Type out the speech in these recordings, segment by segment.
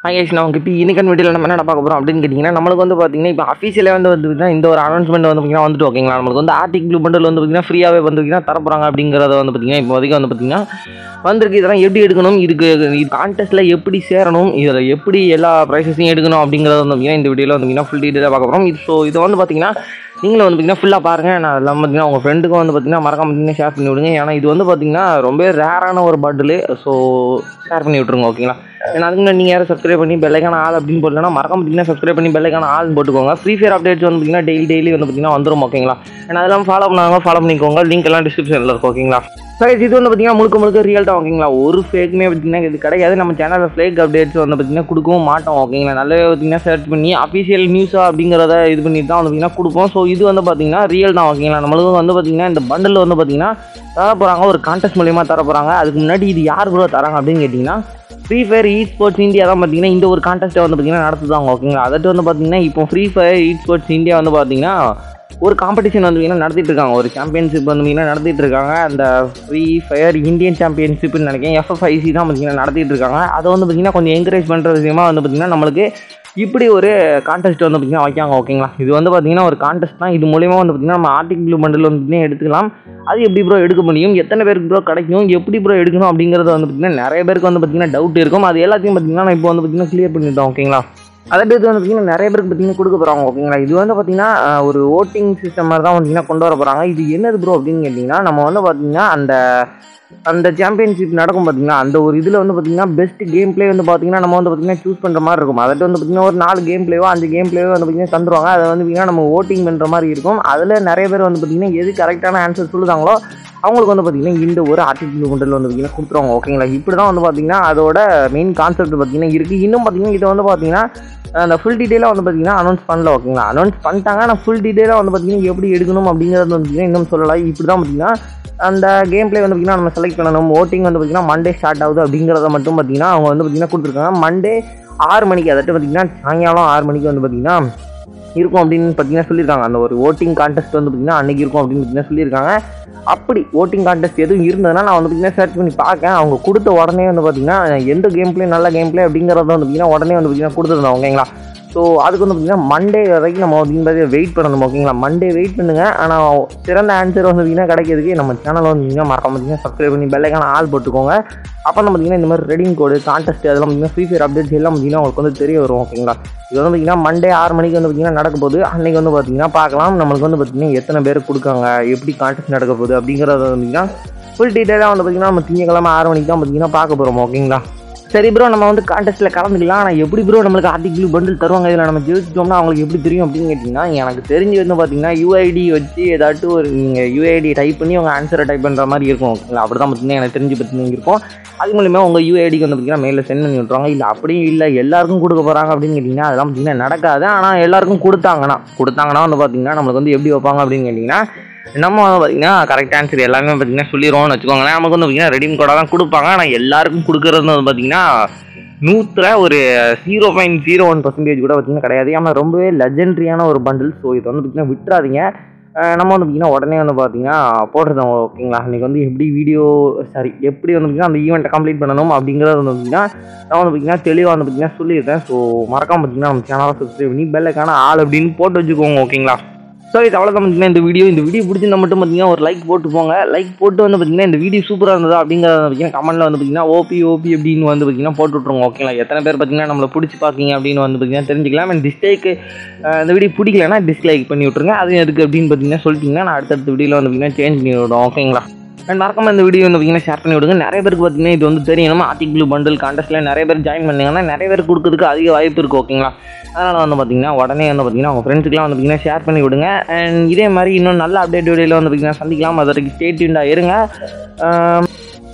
IS நமக்கு இப்போ இன்னைக்கான வீடியோவில் நம்ம என்ன பார்க்க போகிறோம் அப்படின்னு கேட்டிங்கன்னா நம்மளுக்கு வந்து பார்த்தீங்கன்னா இப்போ அஃபீஷியலாக வந்து வந்து பார்த்தீங்கன்னா இந்த ஒரு அனௌன்ஸ்மெண்ட் வந்து பார்த்தீங்கன்னா வந்துட்டு ஓகேங்களா நம்மளுக்கு வந்து ஆர்டிக் ப்ளூ பண்டில் வந்து பார்த்தீங்கன்னா ஃப்ரீயாகவே வந்து பார்த்தீங்கன்னா தரப்போகிறாங்க அப்படிங்கிறத வந்து பார்த்தீங்கன்னா இப்போ வரைக்கும் வந்து பார்த்தீங்கன்னா வந்திருக்கு இதெல்லாம் எப்படி எடுக்கணும் இதுக்கு இது கான்டெஸ்ட்டில் எப்படி சேரணும் இதில் எப்படி எல்லா ப்ரைஸஸையும் எடுக்கணும் அப்படிங்கிறத வந்து பார்த்தீங்கன்னா இந்த வீடியோவில் வந்து பார்த்தீங்கன்னா ஃபுல் டீட்டெயிலாக பார்க்க போகிறோம் இது ஸோ இதை வந்து பார்த்தீங்கன்னா நீங்களும் வந்து பார்த்தீங்கன்னா ஃபுல்லாக பாருங்கள் நான் எல்லாம் பார்த்தீங்கன்னா உங்கள் ஃப்ரெண்டுக்கும் வந்து பார்த்தீங்கன்னா மறக்காம பார்த்தீங்கன்னா ஷேர் பண்ணி விடுங்க ஏன்னா இது வந்து பார்த்தீங்கன்னா ரொம்ப ரேரான ஒரு பாட்டில் ஸோ ஷேர் பண்ணி விட்ருங்க ஓகேங்களா ஏன்னா அதுக்கு முன்னாடி நீங்கள் யாரும் சப்ஸ்கிரைப் பண்ணி பெல்லைக்கான ஆள் அப்படின்னு போட்டலாம் மறக்காம பார்த்தீங்கன்னா சப்ஸ்கிரைப் பண்ணி பெல்லைக்கான ஆள் போட்டுக்கோங்க ஃப்ரீ ஃபயர் அப்டேட்ஸ் வந்து பார்த்தீங்கன்னா டெய்லி டெய்லி வந்து பார்த்தீங்கன்னா வந்துடும் ஓகேங்களா ஏன்னா அதெல்லாம் ஃபாலோ பண்ணாங்க ஃபாலோ பண்ணிக்கோங்க லிங்க் எல்லாம் டிஸ்கிரிப்ஷனில் இருக்கும் ஓகேங்களா சரி இது வந்து பார்த்தீங்கன்னா முழுக்க முழுக்க ரியல் தான் ஓகேங்களா ஒரு ஃபேக்குமே பார்த்தீங்கன்னா இது கிடையாது நம்ம சேனலில் ஃபேக் அப்டேட்ஸ் வந்து பார்த்தீங்கன்னா கொடுக்கவும் மாட்டோம் ஓகேங்களா நல்லாவே பார்த்தீங்கன்னா சர்ச் பண்ணி அஃபிஷியல் நியூஸாக அப்படிங்கிறத இது பண்ணி தான் வந்து பார்த்தீங்கன்னா கொடுப்போம் ஸோ இது வந்து பார்த்தீங்கன்னா ரியல் தான் ஓகேங்களா நம்மளுக்கு வந்து பார்த்தீங்கன்னா இந்த பண்டில் வந்து பார்த்தீங்கன்னா தர போகிறாங்க ஒரு கான்டெஸ்ட் மூலியமாக தர போகிறாங்க அதுக்கு முன்னாடி இது யார் கூட தராங்க அப்படின்னு கேட்டிங்கன்னா free fire e sports India தான் பார்த்தீங்கன்னா இந்த ஒரு கான்டெஸ்ட்டை வந்து பார்த்தீங்கன்னா நடத்துதாங்க ஓகேங்களா அதட்டு வந்து பார்த்தீங்கன்னா இப்போ free fire e sports India வந்து பார்த்தீங்கன்னா ஒரு காம்படிஷன் வந்து பார்த்தீங்கன்னா நடத்திட்டு இருக்காங்க ஒரு சாம்பியன்ஷிப் வந்து பார்த்தீங்கன்னா நடத்திட்டு இருக்காங்க அந்த ஃப்ரீ ஃபயர் இந்தியன் சாம்பியன்ஷிப்னு நினைக்கிறேன் எஃப்எஃப்ஐசி தான் பார்த்தீங்கன்னா நடத்திட்டு இருக்காங்க அதை வந்து பார்த்தீங்கன்னா கொஞ்சம் என்கரேஜ் பண்ணுற விஷயமா வந்து பார்த்தீங்கன்னா நம்மளுக்கு இப்படி ஒரு கான்டெஸ்ட் வந்து பார்த்தீங்கன்னா வைக்காங்க ஓகேங்களா இது வந்து பார்த்தீங்கன்னா ஒரு கான்டெஸ்ட் தான் இது மூலயமா வந்து பார்த்தீங்கன்னா நம்ம ஆர்டிக் ப்ளூ பண்டில் வந்து பார்த்தீங்கன்னா எடுத்துக்கலாம் அது எப்படி ப்ரோ எடுக்க முடியும் எத்தனை பேருக்கு ப்ரோ கிடைக்கும் எப்படி ப்ரோ எடுக்கணும் அப்படிங்கிறது வந்து பார்த்தீங்கன்னா நிறைய பேருக்கு வந்து பார்த்தீங்கன்னா டவுட் இருக்கும் அது எல்லாத்தையும் பார்த்தீங்கன்னா நான் இப்போ வந்து பார்த்தீங்கன்னா கிளியர் பண்ணிட்டோம் ஓகேங்களா அதற்கு வந்து பார்த்தீங்கன்னா நிறைய பேருக்கு பார்த்தீங்கன்னா கொடுக்க போகிறாங்க ஓகேங்களா இது வந்து பார்த்தீங்கன்னா அஹ், ஒரு ஓட்டிங் சிஸ்டம் மாதிரி தான் பார்த்தீங்கன்னா கொண்டு வர போகிறாங்க இது என்னது ப்ரோ அப்படின்னு கேட்டிங்கன்னா நம்ம வந்து பார்த்தீங்கன்னா அந்த அந்த சாம்பியன்ஷிப் நடக்கும் பார்த்தீங்கன்னா அந்த ஒரு இதில் வந்து பார்த்தீங்கன்னா பெஸ்ட் கேம் ப்ளே வந்து பார்த்தீங்கன்னா நம்ம வந்து பார்த்தீங்கன்னா சூஸ் பண்ணுற மாதிரி இருக்கும் அதட்டு வந்து பார்த்தீங்கன்னா ஒரு நாலு கேம் ப்ளேவோ அஞ்சு கேம் ப்ளேவோ வந்து பார்த்தீங்கன்னா தந்துருவாங்க அதை வந்து பார்த்தீங்கன்னா நம்ம ஓட்டிங் பண்ணுற மாதிரி இருக்கும் அதில் நிறைய பேர் வந்து பார்த்தீங்கன்னா எது கரெக்டான ஆன்சர் சொல்லுதாங்களோ அவங்களுக்கு வந்து பார்த்தீங்கன்னா இந்த ஒரு ஆர்டிஃபிஷியல் கொண்டல் வந்து பார்த்தீங்கன்னா கொடுத்துருவாங்க ஓகேங்களா இப்படி தான் வந்து பார்த்தீங்கன்னா அதோட மெயின் கான்செப்ட் பார்த்தீங்கன்னா இருக்குது இன்னும் பார்த்தீங்கன்னா இதை வந்து பார்த்தீங்கன்னா அந்த ஃபுல் டீட்டெயிலாக வந்து பார்த்தீங்கன்னா அனௌன்ஸ் பண்ணல ஓகேங்களா அனௌன்ஸ் பண்ணிட்டாங்க ஆனால் ஃபுல் டீட்டெயிலாக வந்து பார்த்தீங்கன்னா எப்படி எடுக்கணும் அப்படிங்கிறது வந்து பார்த்தீங்கன்னா இன்னும் சொல்லலாம் இப்படி தான் பார்த்தீங்கன்னா அந்த கேம் ப்ளே வந்து பார்த்தீங்கன்னா நம்ம செலக்ட் பண்ணணும் ஓட்டிங் வந்து பார்த்தீங்கன்னா மண்டே ஸ்டார்ட் ஆகுது அப்படிங்கிறத மட்டும் பார்த்தீங்கன்னா அவங்க வந்து பார்த்தீங்கன்னா கொடுத்துருக்காங்க மண்டே ஆறு மணிக்கு அதட்டு பார்த்தீங்கன்னா சாயங்காலம் ஆறு மணிக்கு வந்து பார்த்தீங்கன்னா இருக்கும் அப்படின்னு பார்த்தீங்கன்னா சொல்லியிருக்காங்க அந்த ஒரு ஓட்டிங் கான்டெஸ்ட் வந்து பார்த்தீங்கன்னா அன்னைக்கு இருக்கும் அப்படின்னு பார்த்தீங்கன்னா சொல்லியிருக்காங்க அப்படி ஓட்டிங் கான்டெஸ்ட் எதுவும் இருந்ததுன்னா நான் வந்து பார்த்தீங்கன்னா சர்ச் பண்ணி பார்க்கேன் அவங்க கொடுத்த உடனே வந்து பார்த்தீங்கன்னா எந்த கேம் ப்ளே நல்ல கேம் ப்ளே அப்படிங்கிறத வந்து பார்த்தீங்கன்னா உடனே வந்து பார்த்தீங்கன்னா கொடுத்துருந்தோம் ஓகேங்களா ஸோ அதுக்கு வந்து பார்த்தீங்கன்னா மண்டே வரைக்கும் நம்ம வந்து வெயிட் பண்ணணும் ஓகேங்களா மண்டே வெயிட் பண்ணுங்க ஆனால் சிறந்த ஆன்சர் வந்து பார்த்தீங்கன்னா கிடைக்கிறதுக்கு நம்ம சேனல் வந்து பார்த்தீங்கன்னா மறக்காம பார்த்தீங்கன்னா சப்ஸ்கிரைப் பண்ணி பெல்லைக்கான ஆள் போட்டுக்கோங்க அப்போ வந்து பார்த்தீங்கன்னா இந்த மாதிரி ரெடிங் கோடு கான்டெஸ்ட் அதெல்லாம் பார்த்தீங்கன்னா ஃப்ரீ ஃபயர் அப்டேட்ஸ் எல்லாம் பார்த்தீங்கன்னா உங்களுக்கு வந்து தெரிய வரும் ஓகேங்களா இது வந்து பார்த்தீங்கன்னா மண்டே ஆறு மணிக்கு வந்து பார்த்தீங்கன்னா நடக்க போகுது அன்னைக்கு வந்து பார்த்தீங்கன்னா பார்க்கலாம் நம்மளுக்கு வந்து பார்த்தீங்கன்னா எத்தனை பேர் கொடுக்காங்க எப்படி கான்டெஸ்ட் நடக்க போகுது அப்படிங்கிறத வந்து பார்த்தீங்கன்னா ஃபுல் டீட்டெயிலாக வந்து பார்த்தீங்கன்னா நம்ம திங்கக்கிழமை ஆறு மணிக்கு தான் பார்த்தீங்கன்னா பார்க்க போகிறோம் ஓகேங்களா சரி ப்ரோ நம்ம வந்து கான்டெஸ்ட்டில் கலந்துக்கலாம் ஆனால் எப்படி ப்ரோ நம்மளுக்கு ஆர்டிகிள் பண்டில் தருவாங்க இதில் நம்ம ஜெயிச்சிட்டோம்னா அவங்களுக்கு எப்படி தெரியும் அப்படின்னு கேட்டிங்கன்னா எனக்கு தெரிஞ்சு வந்து பார்த்தீங்கன்னா யூஐடி வச்சு ஏதாட்டும் ஒரு நீங்கள் யூஐடி டைப் பண்ணி உங்கள் ஆன்சரை டைப் பண்ணுற மாதிரி இருக்கும் ஓகேங்களா அப்படி தான் பார்த்தீங்கன்னா எனக்கு தெரிஞ்சு பார்த்தீங்கன்னா இருக்கும் அது மூலியமாக உங்கள் யூஐடிக்கு வந்து பார்த்தீங்கன்னா மெயிலில் சென்ட் பண்ணி விட்ருவாங்க இல்லை அப்படியும் இல்லை எல்லாருக்கும் கொடுக்க போகிறாங்க அப்படின்னு கேட்டிங்கன்னா அதெல்லாம் பார்த்தீங்கன்னா நடக்காது ஆனால் எல்லாருக்கும் கொடுத்தாங்கன்னா கொடுத்தாங்கன்னா வந்து பார்த்தீங்கன்னா நம்மளுக்கு வந்து எப்படி வைப்பாங்க அப்படின்னு கேட்டிங்கன்னா நம்ம வந்து பார்த்தீங்கன்னா கரெக்ட் ஆன்சர் எல்லாமே பார்த்தீங்கன்னா சொல்லிடுவோம்னு வச்சுக்கோங்களேன் நமக்கு வந்து பார்த்தீங்கன்னா ரெடீம் கோடாக தான் கொடுப்பாங்க ஆனால் எல்லாருக்கும் கொடுக்குறது வந்து பார்த்தீங்கன்னா நூற்றில் ஒரு zero point zero one percentage கூட பார்த்தீங்கன்னா கிடையாது ஏன்னா ரொம்பவே லெஜெண்ட்ரியான ஒரு பண்டில் ஸோ இது வந்து பார்த்தீங்கன்னா விட்டுறாதீங்க அஹ் நம்ம வந்து பார்த்தீங்கன்னா உடனே வந்து பார்த்தீங்கன்னா போடுறோம் ஓகேங்களா இன்றைக்கி வந்து எப்படி வீடியோ சாரி எப்படி வந்து பார்த்தீங்கன்னா அந்த ஈவெண்ட்டை கம்ப்ளீட் பண்ணணும் அப்படிங்கிறது வந்து பார்த்தீங்கன்னா நான் வந்து பார்த்தீங்கன்னா தெளிவாக வந்து பார்த்தீங்கன்னா சொல்லியிருக்கேன் ஸோ மறக்காம பார்த்தீங்கன்னா நம்ம சேனலை சப்ஸ்கிரைப் பண்ணி பெல்லைக்கான ஆள் அப்படின்னு போட்டு வச்சுக்கோங்க ஓகேங்களா ஸோ இது அவ்வளோதான் பார்த்தீங்கன்னா இந்த வீடியோ இந்த வீடியோ பிடிச்சிருந்தா மட்டும் பார்த்தீங்கன்னா ஒரு லைக் போட்டு போங்க லைக் போட்டு வந்து பார்த்தீங்கன்னா இந்த வீடியோ சூப்பராக இருந்ததா அப்படிங்கிறத பார்த்தீங்கன்னா கமெண்ட்டில் வந்து பார்த்தீங்கன்னா ஓபி ஓபி அப்படின்னு வந்து பார்த்தீங்கன்னா போட்டு விட்ருங்க ஓகேங்களா எத்தனை பேர் பார்த்தீங்கன்னா நம்மளை பிடிச்சி பார்க்கீங்க அப்படின்னு வந்து பார்த்தீங்கன்னா தெரிஞ்சுக்கலாம் அண்ட் டிஸ்லைக்கு இந்த வீடியோ பிடிக்கலன்னா டிஸ்லைக் பண்ணி விட்ருங்க அது எதுக்கு அப்படின்னு பார்த்தீங்கன்னா சொல்லிட்டீங்கன்னா நான் அடுத்தடுத்த வீடியோவில் வந்து பார்த்தீங்கன்னா சேஞ்ச் பண்ணி விடுவோம் ஓகேங்களா அண்ட் மறக்காம இந்த வீடியோ வந்து பார்த்தீங்கன்னா ஷேர் பண்ணி விடுங்க நிறைய பேருக்கு பார்த்தீங்கன்னா இது வந்து தெரியணும் ஆர்டிக் ப்ளூ பண்டில் கான்டெஸ்ட்டில் நிறைய பேர் ஜாயின் பண்ணீங்கன்னா நிறைய பேர் கொடுக்கறதுக்கு அதிக வாய்ப்பு இருக்குது ஓகேங்களா அதனால் வந்து பார்த்தீங்கன்னா உடனே வந்து பார்த்தீங்கன்னா உங்கள் ஃப்ரெண்ட்ஸுக்குலாம் வந்து பார்த்தீங்கன்னா ஷேர் பண்ணி விடுங்க அண்ட் இதே மாதிரி இன்னும் நல்ல அப்டேட் வீடியோவில் வந்து பார்த்தீங்கன்னா சந்திக்கலாம் அது வரைக்கும் ஸ்டேட்யூண்டாக இருங்க ஆம்,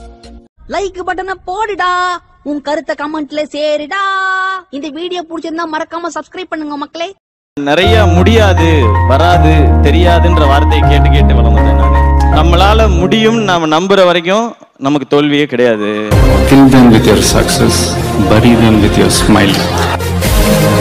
லைக் பட்டனை போடுடா உன் கருத்தை கமெண்ட்ல சேருடா இந்த வீடியோ பிடிச்சிருந்தா மறக்காம சப்ஸ்கிரைப் பண்ணுங்க மக்களே நிறைய முடியாது வராது தெரியாதுன்ற வார்த்தையை கேட்டு கேட்டு வளர்ந்தேன் நான் நம்மளால முடியும் நாம நம்புற வரைக்கும் நமக்கு தோல்வியே கிடையாது Kill them with your success, bury them with your smile.